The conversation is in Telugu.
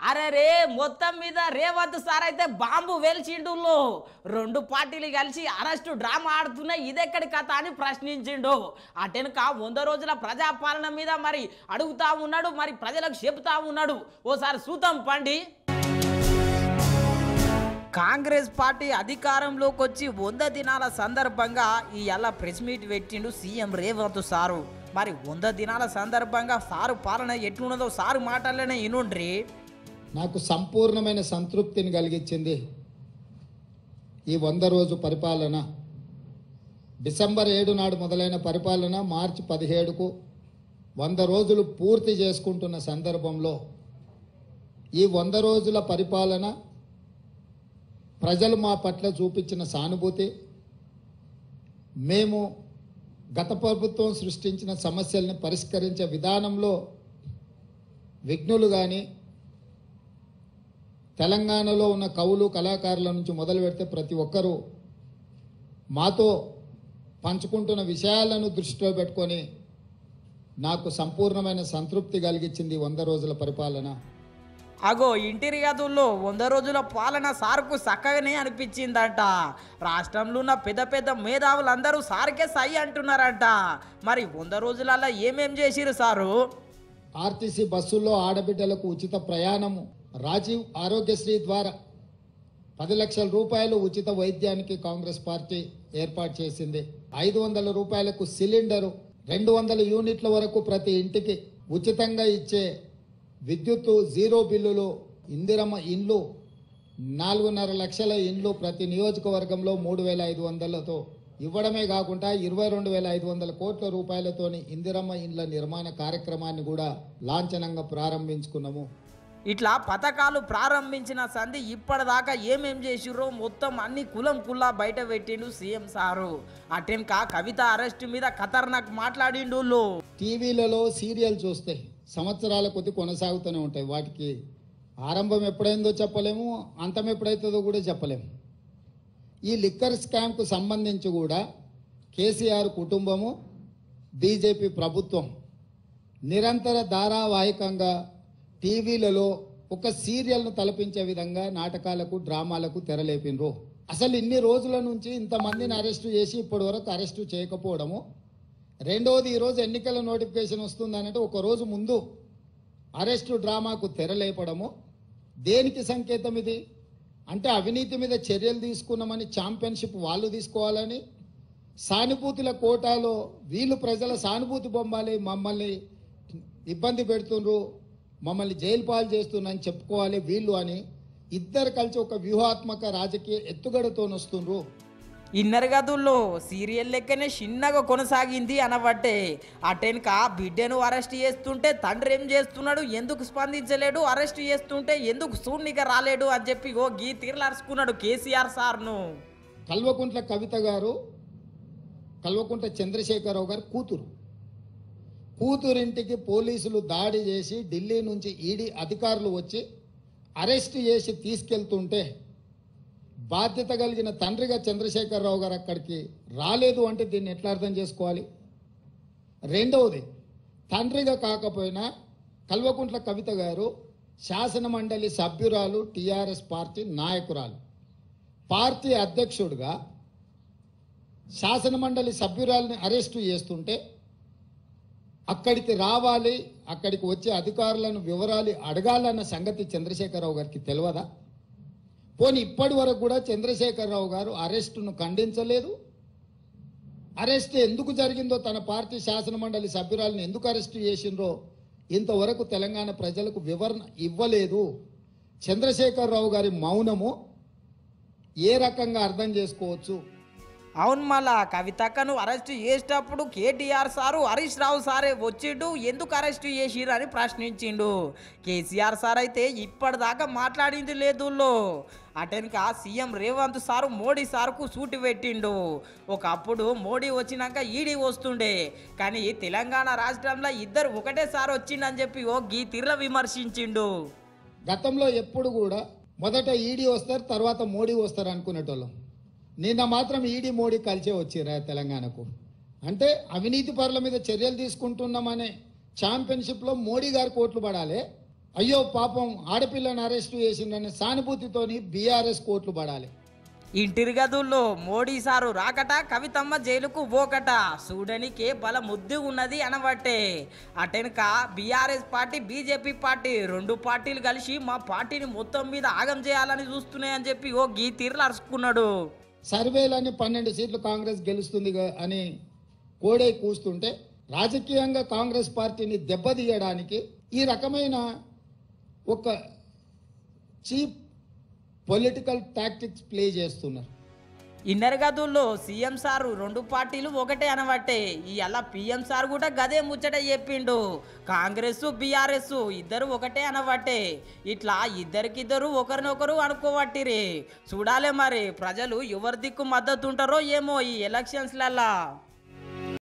అరే రే మొత్తం మీద రేవంత్ సార్ అయితే బాంబు వేల్చిండు రెండు పార్టీలు కలిసి అరెస్టు డ్రామా ఆడుతున్నాయి ఇదెక్కడి కథ అని ప్రశ్నించిండు అటెనక వంద రోజుల ప్రజాపాలన మీద మరి అడుగుతా ఉన్నాడు మరి ప్రజలకు చెబుతా ఉన్నాడు ఓసారి సూతం పండి కాంగ్రెస్ పార్టీ అధికారంలోకి వచ్చి వంద దినాల సందర్భంగా ఈ ఎలా ప్రెస్ మీట్ పెట్టిండు సీఎం రేవంత్ సారు మరి వంద దినాల సందర్భంగా సారు పాలన ఎట్లున్నదో సారు మాటల్లోనే ఇనుండ్రి నాకు సంపూర్ణమైన సంతృప్తిని కలిగించింది ఈ వంద రోజు పరిపాలన డిసెంబర్ ఏడు నాడు మొదలైన పరిపాలన మార్చి పదిహేడుకు వంద రోజులు పూర్తి చేసుకుంటున్న సందర్భంలో ఈ వంద రోజుల పరిపాలన ప్రజలు మా పట్ల చూపించిన సానుభూతి మేము గత ప్రభుత్వం సృష్టించిన సమస్యల్ని పరిష్కరించే విధానంలో విఘ్నులు కానీ తెలంగాణలో ఉన్న కవులు కళాకారుల నుంచి మొదలు పెడితే ప్రతి ఒక్కరూ మాతో పంచుకుంటున్న విషయాలను దృష్టిలో పెట్టుకొని నాకు సంపూర్ణమైన సంతృప్తి కలిగించింది వంద రోజుల పరిపాలన అగో ఇంటిరి గదుల్లో వంద రోజుల పాలన సార్కు చక్కగానే అనిపించిందంట రాష్ట్రంలో ఉన్న పెద్ద పెద్ద మేధావులందరూ సార్కే సై అంటున్నారంట మరి వంద రోజులలో ఏమేం చేసిరు సారు ఆర్టీసీ బస్సుల్లో ఆడబిడ్డలకు ఉచిత ప్రయాణము రాజీవ్ ఆరోగ్యశ్రీ ద్వారా పది లక్షల రూపాయలు ఉచిత వైద్యానికి కాంగ్రెస్ పార్టీ ఏర్పాటు చేసింది ఐదు వందల రూపాయలకు సిలిండరు రెండు వందల యూనిట్ల వరకు ప్రతి ఇంటికి ఉచితంగా ఇచ్చే విద్యుత్తు జీరో బిల్లులు ఇందిరమ్మ ఇండ్లు నాలుగున్నర లక్షల ఇండ్లు ప్రతి నియోజకవర్గంలో మూడు వేల ఐదు వందలతో ఇవ్వడమే కాకుండా ఇరవై రెండు వేల ఐదు వందల కోట్ల రూపాయలతోని ఇందిరమ్మ ఇండ్ల నిర్మాణ కార్యక్రమాన్ని కూడా లాంఛనంగా ప్రారంభించుకున్నాము ఇట్లా పథకాలు ప్రారంభించిన సంధి ఇప్పటిదాకా ఏమేం చేసిర్రో మొత్తం అన్ని కులం కుల్లా బయట పెట్టిండు సీఎం సారు అటెన్కా కవిత అరెస్ట్ మీద ఖతర్నాక్ మాట్లాడిండు టీవీలలో సీరియల్ చూస్తే సంవత్సరాల కొద్ది కొనసాగుతూనే ఉంటాయి వాటికి ఆరంభం ఎప్పుడైందో చెప్పలేము అంతం ఎప్పుడైతుందో కూడా చెప్పలేము ఈ లిక్కర్ స్కామ్కు సంబంధించి కూడా కేసీఆర్ కుటుంబము బీజేపీ ప్రభుత్వం నిరంతర ధారావాహికంగా టీవీలలో ఒక సీరియల్ను తలపించే విధంగా నాటకాలకు డ్రామాలకు తెరలేపినరు అసలు ఇన్ని రోజుల నుంచి ఇంతమందిని అరెస్టు చేసి ఇప్పటి వరకు అరెస్టు చేయకపోవడము రెండవది ఈరోజు ఎన్నికల నోటిఫికేషన్ వస్తుందనంటే ఒక రోజు ముందు అరెస్టు డ్రామాకు తెరలేపడము దేనికి సంకేతం ఇది అంటే అవినీతి మీద చర్యలు తీసుకున్నామని ఛాంపియన్షిప్ వాళ్ళు తీసుకోవాలని సానుభూతుల కోటాలో వీళ్ళు ప్రజల సానుభూతి బొమ్మాలి మమ్మల్ని ఇబ్బంది పెడుతుండ్రు మమ్మల్ని జైలు పాలు చేస్తున్నారని చెప్పుకోవాలి వీళ్ళు అని ఇద్దరు కలిసి ఒక వ్యూహాత్మక రాజకీయ ఎత్తుగడతో వస్తుండ్రు ఇన్నర్ గదుల్లో సీరియల్ లెక్కనే చిన్నగా కొనసాగింది అనబట్టే అటెన్క బిడ్డను అరెస్ట్ చేస్తుంటే తండ్రి ఏం చేస్తున్నాడు ఎందుకు స్పందించలేడు అరెస్ట్ చేస్తుంటే ఎందుకు శూన్యగా రాలేడు అని చెప్పి ఓ గీ తీర్లరుచుకున్నాడు కేసీఆర్ సార్ను కల్వకుంట్ల కవిత గారు కల్వకుంట్ల చంద్రశేఖరరావు గారు కూతురు కూతురింటికి పోలీసులు దాడి చేసి ఢిల్లీ నుంచి ఈడీ అధికారులు వచ్చి అరెస్ట్ చేసి తీసుకెళ్తుంటే బాధ్యత కలిగిన తండ్రిగా చంద్రశేఖరరావు గారు అక్కడికి రాలేదు అంటే దీన్ని ఎట్లా అర్థం చేసుకోవాలి రెండవది తండ్రిగా కాకపోయినా కల్వకుంట్ల కవిత గారు శాసన మండలి సభ్యురాలు టిఆర్ఎస్ పార్టీ నాయకురాలు పార్టీ అధ్యక్షుడిగా శాసన మండలి సభ్యురాలని అరెస్టు చేస్తుంటే అక్కడికి రావాలి అక్కడికి వచ్చే అధికారులను వివరాలు అడగాలన్న సంగతి చంద్రశేఖరరావు గారికి తెలియదా పోనీ ఇప్పటి వరకు కూడా చంద్రశేఖరరావు గారు అరెస్టును ఖండించలేదు అరెస్ట్ ఎందుకు జరిగిందో తన పార్టీ శాసన మండలి సభ్యురాలను ఎందుకు అరెస్టు చేసిండ్రో ఇంతవరకు తెలంగాణ ప్రజలకు వివరణ ఇవ్వలేదు చంద్రశేఖరరావు గారి మౌనము ఏ రకంగా అర్థం చేసుకోవచ్చు అవును మళ్ళా కవితక్కను అరెస్ట్ చేసేటప్పుడు కేటీఆర్ సారు హరీష్ రావు సారే వచ్చిండు ఎందుకు అరెస్ట్ చేసిర్రు అని ప్రశ్నించిండు కేసీఆర్ సార్ అయితే ఇప్పటిదాకా మాట్లాడింది లేదు అటెన్క సీఎం రేవంత్ సారు మోడీ సార్కు సూటి పెట్టిండు ఒకప్పుడు మోడీ వచ్చినాక ఈడీ వస్తుండే కానీ తెలంగాణ రాష్ట్రంలో ఇద్దరు ఒకటేసారి వచ్చిండని చెప్పి ఓ గీ తీర్ల విమర్శించిండు గతంలో ఎప్పుడు కూడా మొదట ఈడీ వస్తారు తర్వాత మోడీ వస్తారు అనుకునేటోళ్ళం నిన్న మాత్రం ఈడీ మోడీ కలిసే వచ్చిరా తెలంగాణకు అంటే అవినీతి పరుల మీద చర్యలు తీసుకుంటున్నామనే ఛాంపియన్షిప్లో మోడీ గారు కోట్లు పడాలి అయ్యో పాపం ఆడపిల్లను అరెస్ట్ చేసిండని సానుభూతితోని బీఆర్ఎస్ కోట్లు పడాలి ఇంటిరి గదుల్లో మోడీ సారు రాకట కవితమ్మ జైలుకు పోకట చూడనికే బల ముద్దు ఉన్నది అనబట్టే అటెనక బీఆర్ఎస్ పార్టీ బీజేపీ పార్టీ రెండు పార్టీలు కలిసి మా పార్టీని మొత్తం మీద ఆగం చేయాలని చూస్తున్నాయని చెప్పి ఓ గీ తీరులు అరుచుకున్నాడు సర్వేలని పన్నెండు సీట్లు కాంగ్రెస్ గెలుస్తుంది గా- అని కోడే కూస్తుంటే రాజకీయంగా కాంగ్రెస్ పార్టీని దెబ్బతీయడానికి ఈ రకమైన ఒక చీప్ పొలిటికల్ టాక్టిక్స్ ప్లే చేస్తున్నారు ఇన్నర్ గదుల్లో సీఎం సారు రెండు పార్టీలు ఒకటే అనబట్టే ఇవాళ పిఎం సార్ కూడా గదే ముచ్చట చెప్పిండు కాంగ్రెస్ బీఆర్ఎస్ ఇద్దరు ఒకటే అనబట్టే ఇట్లా ఇద్దరికిద్దరు ఒకరినొకరు అనుకోబట్టిరి చూడాలే మరి ప్రజలు ఎవరి దిక్కు మద్దతు ఉంటారో ఏమో ఈ ఎలక్షన్స్లల్లా